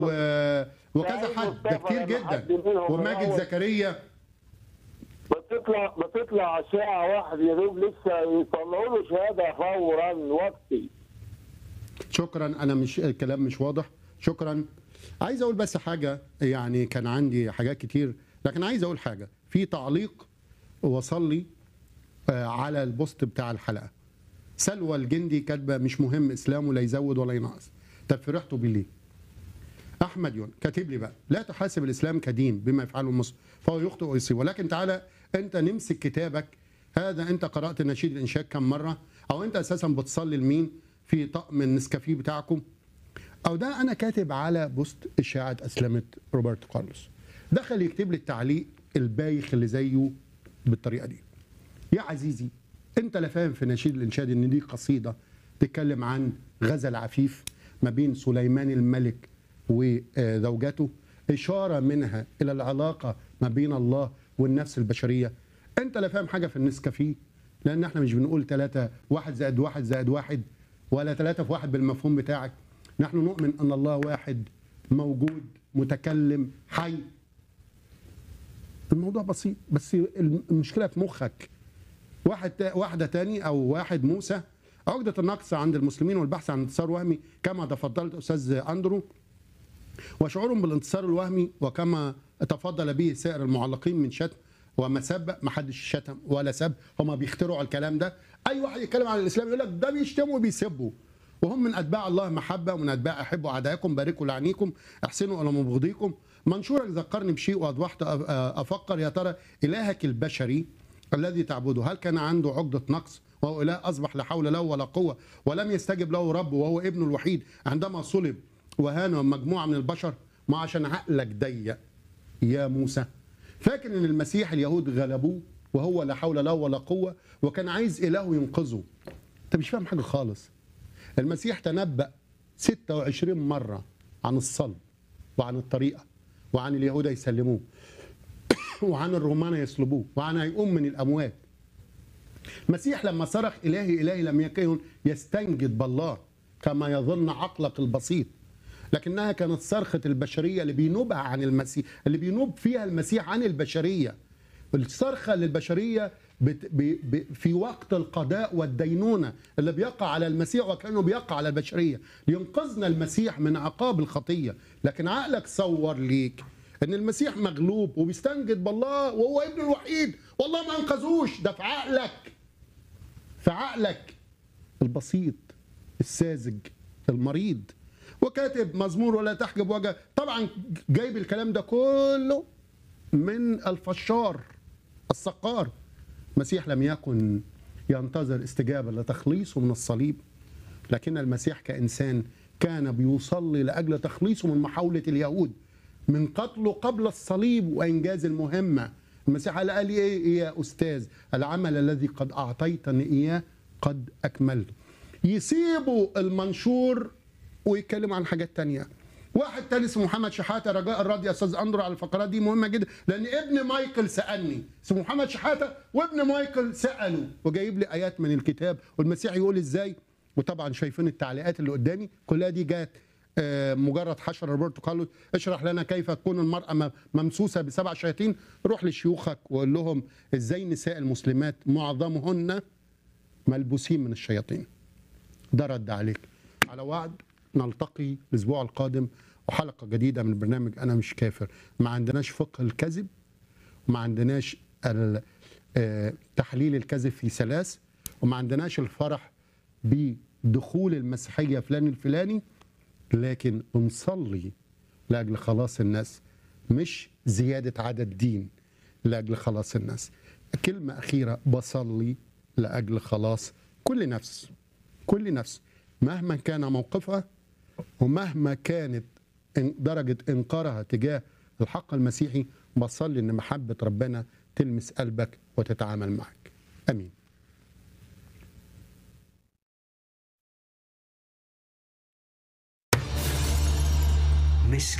و- وكذا سعيد حد ده مصطفى كتير لما حد جدا منهم وماجد الأول زكريا بتطلع بتطلع ساعة واحدة يا دوب لسه يطلعوا له شهادة فورا وقتي شكرا انا مش الكلام مش واضح شكرا عايز اقول بس حاجه يعني كان عندي حاجات كتير لكن عايز اقول حاجه في تعليق وصل لي آه، على البوست بتاع الحلقه سلوى الجندي كاتبه مش مهم اسلامه لا يزود ولا ينقص طب فرحتوا بيه احمد يون كاتب لي بقى لا تحاسب الاسلام كدين بما يفعله المسلم فهو يخطئ ويصيب ولكن تعالى انت نمسك كتابك هذا انت قرات نشيد الانشاد كم مره او انت اساسا بتصلي لمين في طقم النسكافيه بتاعكم او ده انا كاتب على بوست اشاعه اسلمه روبرتو كارلوس دخل يكتب لي التعليق البايخ اللي زيه بالطريقه دي يا عزيزي انت لا فاهم في نشيد الانشاد ان دي قصيده تتكلم عن غزل عفيف ما بين سليمان الملك وزوجته اشاره منها الى العلاقه ما بين الله والنفس البشريه انت لا فاهم حاجه في النسكافيه لان احنا مش بنقول ثلاثة واحد زائد واحد زائد واحد ولا ثلاثة في واحد بالمفهوم بتاعك نحن نؤمن ان الله واحد موجود متكلم حي الموضوع بسيط بس المشكله في مخك واحد تا واحده تاني او واحد موسى عقده النقص عند المسلمين والبحث عن انتصار وهمي كما تفضلت استاذ اندرو وشعورهم بالانتصار الوهمي وكما تفضل به سائر المعلقين من شتم ومسب ما حدش شتم ولا سب هم بيخترعوا الكلام ده اي واحد يتكلم عن الاسلام يقول لك ده بيشتموا وبيسبوا وهم من اتباع الله محبه ومن اتباع احبوا اعدائكم باركوا لعنيكم احسنوا الى مبغضيكم منشورك ذكرني بشيء واضحت افكر يا ترى الهك البشري الذي تعبده هل كان عنده عقده نقص وهو اله اصبح لا حول له ولا قوه ولم يستجب له ربه وهو ابنه الوحيد عندما صلب وهان مجموعه من البشر ما عشان عقلك ضيق يا موسى فاكر ان المسيح اليهود غلبوه وهو لا حول له ولا قوه وكان عايز اله ينقذه انت مش فاهم حاجه خالص المسيح تنبأ 26 مرة عن الصلب وعن الطريقة وعن اليهود يسلموه وعن الرومان يصلبوه وعن هيقوم من الأموات المسيح لما صرخ إلهي إلهي لم يكن يستنجد بالله كما يظن عقلك البسيط لكنها كانت صرخة البشرية اللي بينوبها عن المسيح اللي بينوب فيها المسيح عن البشرية الصرخة للبشرية بت- ب- ب- في وقت القضاء والدينونة اللي بيقع على المسيح وكأنه بيقع على البشرية لينقذنا المسيح من عقاب الخطية لكن عقلك صور ليك ان المسيح مغلوب وبيستنجد بالله وهو ابنه الوحيد والله ما انقذوش ده في عقلك في عقلك البسيط الساذج المريض وكاتب مزمور ولا تحجب وجه طبعا جايب الكلام ده كله من الفشار السقار المسيح لم يكن ينتظر استجابة لتخليصه من الصليب لكن المسيح كإنسان كان بيصلي لأجل تخليصه من محاولة اليهود من قتله قبل الصليب وإنجاز المهمة المسيح قال قال لي إيه يا أستاذ العمل الذي قد أعطيتني إياه قد أكملته يسيبوا المنشور ويتكلموا عن حاجات تانية واحد تاني اسمه محمد شحاته رجاء الرد يا استاذ اندرو على الفقرات دي مهمه جدا لان ابن مايكل سالني اسمه محمد شحاته وابن مايكل ساله وجايب لي ايات من الكتاب والمسيح يقول ازاي وطبعا شايفين التعليقات اللي قدامي كلها دي جات آه، مجرد حشر روبرتو كارلوس اشرح لنا كيف تكون المرأة م- ممسوسة بسبع شياطين روح لشيوخك وقول لهم ازاي النساء المسلمات معظمهن ملبوسين من الشياطين ده رد عليك على وعد نلتقي الاسبوع القادم وحلقه جديده من برنامج انا مش كافر ما عندناش فقه الكذب وما عندناش ال- آه، تحليل الكذب في ثلاث وما عندناش الفرح بدخول المسيحيه فلان الفلاني لكن بنصلي لاجل خلاص الناس مش زياده عدد دين لاجل خلاص الناس كلمه اخيره بصلي لاجل خلاص كل نفس كل نفس مهما كان موقفها ومهما كانت إن- درجة إنكارها تجاه الحق المسيحي بصلي إن محبة ربنا تلمس قلبك وتتعامل معك أمين مش